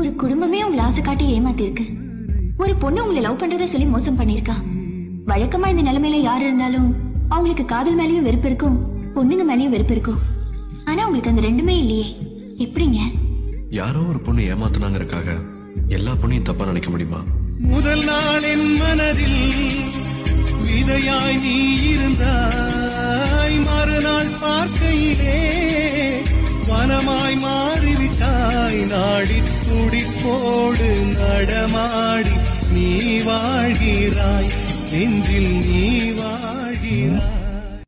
ஒரு குடும்பமே உங்களை ஆசை காட்டி ஏமாத்திருக்கு ஒரு பொண்ணு உங்களை லவ் பண்றத சொல்லி மோசம் பண்ணிருக்கா வழக்கமா இந்த நிலைமையில யார் இருந்தாலும் அவங்களுக்கு காதல் மேலயும் வெறுப்பு இருக்கும் பொண்ணுங்க மேலயும் வெறுப்பு இருக்கும் ஆனா உங்களுக்கு அந்த ரெண்டுமே இல்லையே எப்படிங்க யாரோ ஒரு பொண்ணு ஏமாத்துனாங்கறக்காக எல்லா பொண்ணையும் தப்பா நினைக்க முடியுமா முதல் நாள் என் மனதில் விதையாய் நீ இருந்தாய் மறுநாள் பார்க்கையிலே வனமாய் மாறி